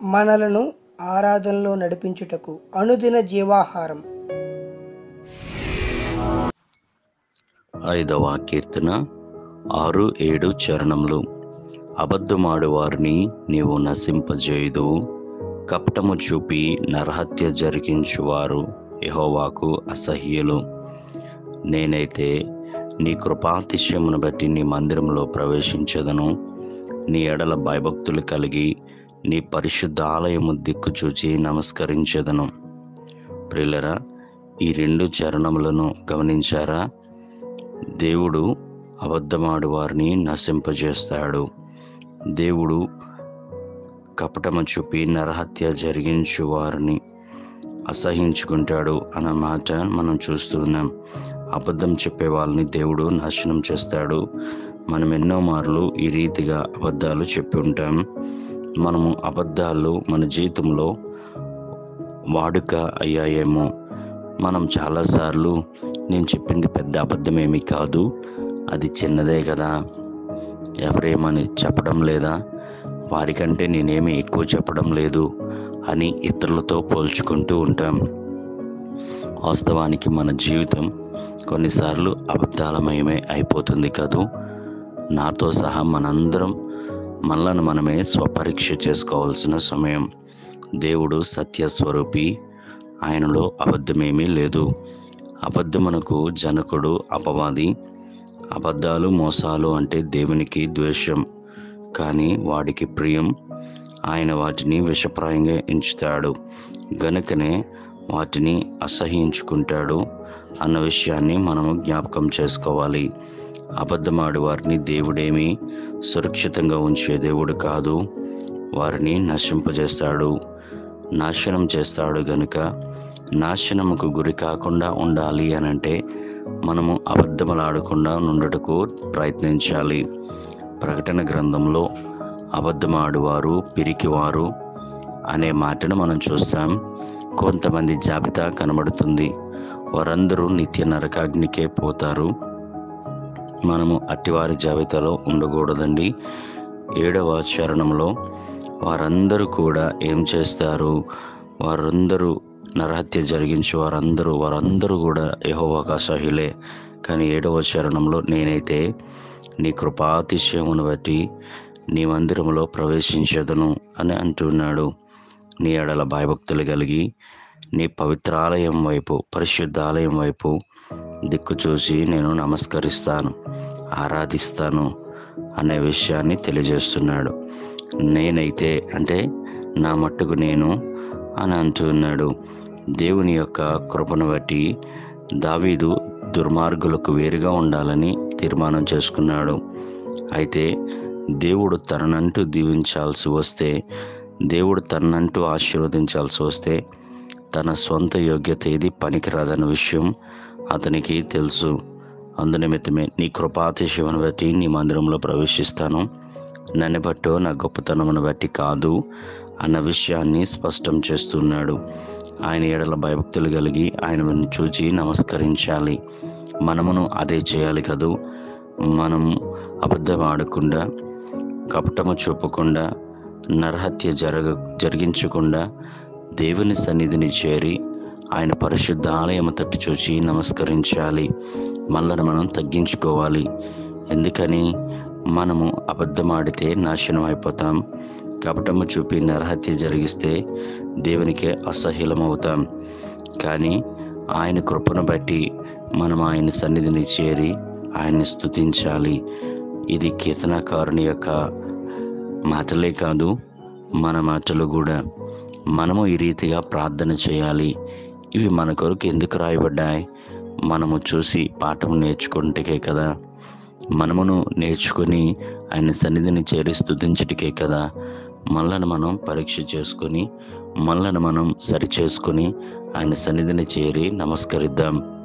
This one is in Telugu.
మనలను ఆరాధనలో నడిపించుటకు అనుదిన జీవాహారం ఐదవ కీర్తన ఆరు ఏడు చరణములు అబద్ధమాడు వారిని నీవు నశింపజేయుదువు కపటము చూపి నరహత్య జరిగించువారు యెహోవాకు అసహ్యులు నేనైతే నీ కృపాతిశయమును బట్టి నీ మందిరంలో ప్రవేశించదను నీ ఎడల భయభక్తులు కలిగి నీ పరిశుద్ధ ఆలయము దిక్కు చూచి నమస్కరించదను ప్రియులరా ఈ రెండు చరణములను గమనించారా దేవుడు అబద్ధమాడు వారిని నశింపజేస్తాడు దేవుడు కపటము చూపి నరహత్య జరిగించు వారిని అసహించుకుంటాడు అన్న మాట మనం చూస్తున్నాం అబద్ధం చెప్పే వాళ్ళని దేవుడు నాశనం చేస్తాడు మనం ఎన్నో మార్లు ఈ రీతిగా అబద్ధాలు చెప్పి ఉంటాం మనము అబద్ధాలు మన జీవితంలో వాడుక అయ్యాయేమో మనం చాలాసార్లు నేను చెప్పింది పెద్ద అబద్ధమేమీ కాదు అది చిన్నదే కదా ఎవరేమని చెప్పడం లేదా వారికంటే నేనేమి ఎక్కువ చెప్పడం లేదు అని ఇతరులతో పోల్చుకుంటూ ఉంటాం వాస్తవానికి మన జీవితం కొన్నిసార్లు అబద్ధాలమయమే అయిపోతుంది కదూ నాతో సహా మనందరం మనలను మనమే స్వపరీక్ష చేసుకోవాల్సిన సమయం దేవుడు సత్యస్వరూపి ఆయనలో అబద్ధమేమీ లేదు అబద్ధమునకు జనకుడు అపవాది అబద్ధాలు మోసాలు అంటే దేవునికి ద్వేషం కానీ వాడికి ప్రియం ఆయన వాటిని విషప్రాయంగా ఎంచుతాడు గనుకనే వాటిని అసహించుకుంటాడు అన్న విషయాన్ని మనము జ్ఞాపకం చేసుకోవాలి అబద్ధమాడు వారిని దేవుడేమి సురక్షితంగా ఉంచే దేవుడు కాదు వారిని నశింపజేస్తాడు నాశనం చేస్తాడు గనుక నాశనముకు గురి కాకుండా ఉండాలి అని అంటే మనము అబద్ధములాడకుండా నుండుటకు ప్రయత్నించాలి ప్రకటన గ్రంథంలో అబద్ధమాడువారు పిరికివారు అనే మాటను మనం చూస్తాం కొంతమంది జాబితా కనబడుతుంది వారందరూ నిత్య నరకాగ్నికే పోతారు మనము అట్టివారి జాబితాలో ఉండకూడదండి ఏడవ చరణంలో వారందరూ కూడా ఏం చేస్తారు వారందరూ నరహత్య జరిగించి వారందరూ వారందరూ కూడా యహోవాకాశహిలే కానీ ఏడవ చరణంలో నేనైతే నీ కృపాతిశయమును బట్టి నీ మందిరంలో ప్రవేశించదను అని అంటున్నాడు నీ ఎడల భయభక్తులు కలిగి నీ పవిత్రాలయం వైపు పరిశుద్ధ ఆలయం వైపు దిక్కు చూసి నేను నమస్కరిస్తాను ఆరాధిస్తాను అనే విషయాన్ని తెలియజేస్తున్నాడు నేనైతే అంటే నా మట్టుకు నేను అని అంటున్నాడు దేవుని యొక్క కృపను బట్టి దావీదు దుర్మార్గులకు వేరుగా ఉండాలని తీర్మానం చేసుకున్నాడు అయితే దేవుడు తననంటూ దీవించాల్సి వస్తే దేవుడు తననంటూ ఆశీర్వదించాల్సి వస్తే తన సొంత యోగ్యత ఏది పనికిరాదన్న విషయం అతనికి తెలుసు అందునిమిత్తమే నీ కృపాతిశయమును బట్టి నీ మందిరంలో ప్రవేశిస్తాను నన్ను బట్టో నా గొప్పతనమును బట్టి కాదు అన్న విషయాన్ని స్పష్టం చేస్తున్నాడు ఆయన ఎడల భయభక్తులు కలిగి ఆయనను చూచి నమస్కరించాలి మనమును అదే చేయాలి కదూ మనము అబద్ధం ఆడకుండా కపటము చూపకుండా నరహత్య జరగ జరిగించకుండా దేవుని సన్నిధిని చేరి ఆయన పరిశుద్ధ ఆలయం తట్టు చూచి నమస్కరించాలి మనల్ని మనం తగ్గించుకోవాలి ఎందుకని మనము అబద్ధమాడితే నాశనం అయిపోతాం కపటము చూపి నరహత్య జరిగిస్తే దేవునికే అసహ్యులమవుతాం కానీ ఆయన కృపను బట్టి మనం ఆయన సన్నిధిని చేరి ఆయన్ని స్తుతించాలి ఇది కీర్తనకారుని యొక్క మాటలే కాదు మన మాటలు కూడా మనము ఈ రీతిగా ప్రార్థన చేయాలి ఇవి మన కొరకు ఎందుకు రాయబడ్డాయి మనము చూసి పాఠం నేర్చుకుంటకే కదా మనమును నేర్చుకొని ఆయన సన్నిధిని చేరి స్తుతించటికే కదా మనలను మనం పరీక్ష చేసుకొని మనలను మనం సరి చేసుకొని ఆయన సన్నిధిని చేరి నమస్కరిద్దాం